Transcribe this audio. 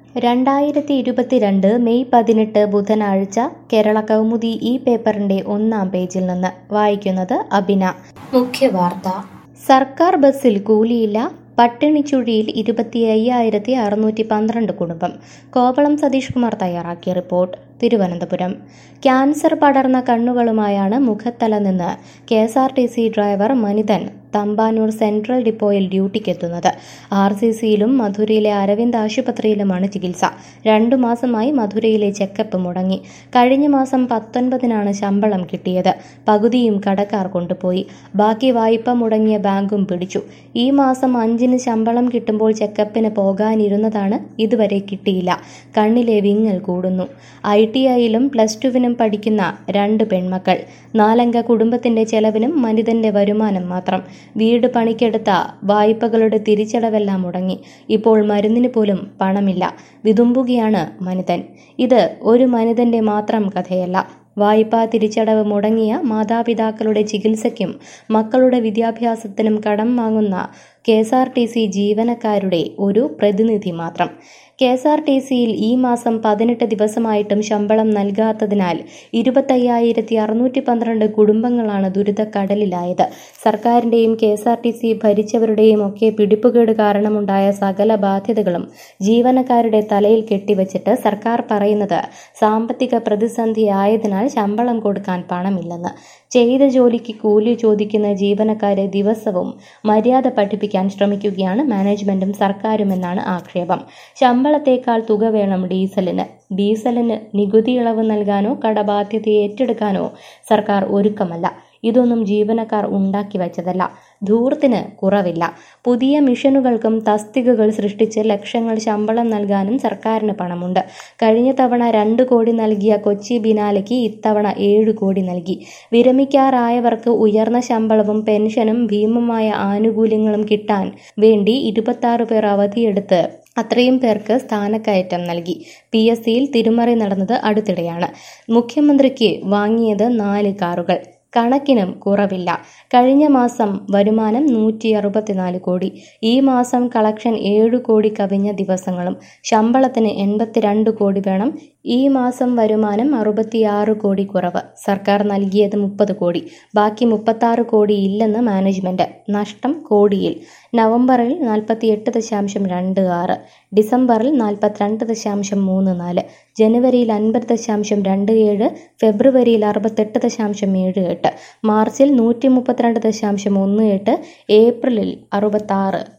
രണ്ടായിരത്തി ഇരുപത്തിരണ്ട് മെയ് പതിനെട്ട് ബുധനാഴ്ച കേരള കൗമുദി ഈ പേപ്പറിന്റെ ഒന്നാം പേജിൽ നിന്ന് വായിക്കുന്നത് അബിന മുഖ്യവാർത്ത സർക്കാർ ബസ്സിൽ കൂലിയില്ല പട്ടിണിച്ചുഴിയിൽ ഇരുപത്തി അയ്യായിരത്തി അറുന്നൂറ്റി പന്ത്രണ്ട് കുടുംബം കോവളം സതീഷ് കുമാർ തയ്യാറാക്കിയ റിപ്പോർട്ട് തിരുവനന്തപുരം ക്യാൻസർ പടർന്ന കണ്ണുകളുമായാണ് മുഖത്തല നിന്ന് K S R T C driver Manithan Thampanoor central ഡിപ്പോയിൽ ഡ്യൂട്ടിക്കെത്തുന്നത് ആർ സി സിയിലും മധുരയിലെ അരവിന്ദ് ആശുപത്രിയിലുമാണ് ചികിത്സ രണ്ടു മാസമായി മധുരയിലെ ചെക്കപ്പ് മുടങ്ങി കഴിഞ്ഞ മാസം പത്തൊൻപതിനാണ് ശമ്പളം കിട്ടിയത് പകുതിയും കടക്കാർ കൊണ്ടുപോയി ബാക്കി വായ്പ മുടങ്ങിയ ബാങ്കും പിടിച്ചു ഈ മാസം അഞ്ചിന് ശമ്പളം കിട്ടുമ്പോൾ ചെക്കപ്പിന് പോകാനിരുന്നതാണ് ഇതുവരെ കിട്ടിയില്ല കണ്ണിലെ വിങ്ങൽ കൂടുന്നു ഐ ടി ഐയിലും പ്ലസ് ടുവിനും പഠിക്കുന്ന രണ്ട് പെൺമക്കൾ നാലംഗ കുടുംബത്തിന്റെ ചെലവിനും മനിതന്റെ വരുമാനം മാത്രം വീട് പണിക്കെടുത്ത വായ്പകളുടെ തിരിച്ചടവെല്ലാം മുടങ്ങി ഇപ്പോൾ മരുന്നിന് പോലും പണമില്ല വിതുമ്പുകയാണ് മനിതൻ ഇത് ഒരു മനിതന്റെ മാത്രം കഥയല്ല വായ്പാ തിരിച്ചടവ് മുടങ്ങിയ മാതാപിതാക്കളുടെ ചികിത്സയ്ക്കും മക്കളുടെ വിദ്യാഭ്യാസത്തിനും കടം വാങ്ങുന്ന K S R T C ജീവനക്കാരുടെ ഒരു പ്രതിനിധി മാത്രം കെ എസ് ആർ ടി സിയിൽ ഈ മാസം പതിനെട്ട് ദിവസമായിട്ടും ശമ്പളം നൽകാത്തതിനാൽ ഇരുപത്തയ്യായിരത്തി അറുന്നൂറ്റി പന്ത്രണ്ട് കുടുംബങ്ങളാണ് ദുരിതക്കടലിലായത് സർക്കാരിന്റെയും K S R T C ഭരിച്ചവരുടെയും ഒക്കെ പിടിപ്പുകേട് കാരണമുണ്ടായ സകല ബാധ്യതകളും ജീവനക്കാരുടെ തലയിൽ കെട്ടിവച്ചിട്ട് സർക്കാർ പറയുന്നത് സാമ്പത്തിക പ്രതിസന്ധി ആയതിനാൽ ശമ്പളം കൊടുക്കാൻ പണമില്ലെന്ന് ചെയ്ത ജോലിക്ക് കൂലി ചോദിക്കുന്ന ജീവനക്കാരെ ദിവസവും മര്യാദ പഠിപ്പിക്കാൻ ശ്രമിക്കുകയാണ് മാനേജ്മെന്റും സർക്കാരുമെന്നാണ് ആക്ഷേപം ശമ്പളത്തേക്കാൾ തുക വേണം ഡീസലിന് ഡീസലിന് നികുതി ഇളവ് നൽകാനോ കടബാധ്യത ഏറ്റെടുക്കാനോ സർക്കാർ ഒരുക്കമല്ല ഇതൊന്നും ജീവനക്കാർ ഉണ്ടാക്കി വച്ചതല്ല ധൂർത്തിന് കുറവില്ല പുതിയ മിഷനുകൾക്കും തസ്തികകൾ സൃഷ്ടിച്ച് ലക്ഷങ്ങൾ ശമ്പളം നൽകാനും സർക്കാരിന് പണമുണ്ട് കഴിഞ്ഞ തവണ രണ്ട് കോടി നൽകിയ കൊച്ചി ബിനാലയ്ക്ക് ഇത്തവണ ഏഴ് കോടി നൽകി വിരമിക്കാറായവർക്ക് ഉയർന്ന ശമ്പളവും പെൻഷനും ഭീമമായ ആനുകൂല്യങ്ങളും കിട്ടാൻ വേണ്ടി ഇരുപത്തി പേർ അവധിയെടുത്ത് അത്രയും പേർക്ക് സ്ഥാനക്കയറ്റം നൽകി പി എസ് സിയിൽ തിരുമറി നടന്നത് അടുത്തിടെയാണ് മുഖ്യമന്ത്രിക്ക് വാങ്ങിയത് നാല് കാറുകൾ കണക്കിനും കുറവില്ല കഴിഞ്ഞ മാസം വരുമാനം നൂറ്റി അറുപത്തിനാല് കോടി ഈ മാസം കളക്ഷൻ ഏഴ് കോടി കവിഞ്ഞ ദിവസങ്ങളും ശമ്പളത്തിന് എൺപത്തിരണ്ട് കോടി വേണം ഈ മാസം വരുമാനം അറുപത്തിയാറ് കോടി കുറവ് സർക്കാർ നൽകിയത് മുപ്പത് കോടി ബാക്കി മുപ്പത്താറ് കോടി ഇല്ലെന്ന് മാനേജ്മെന്റ് നഷ്ടം കോടിയിൽ നവംബറിൽ നാൽപ്പത്തിയെട്ട് ദശാംശം രണ്ട് ആറ് ഡിസംബറിൽ നാൽപ്പത്തിരണ്ട് ദശാംശം മൂന്ന് നാല് ജനുവരിയിൽ അൻപത് ദശാംശം രണ്ട് ഏഴ് ഫെബ്രുവരിയിൽ അറുപത്തെട്ട് ദശാംശം ഏഴ് എട്ട് മാർച്ചിൽ നൂറ്റി മുപ്പത്തിരണ്ട് ദശാംശം ഒന്ന് എട്ട് ഏപ്രിലിൽ അറുപത്താറ്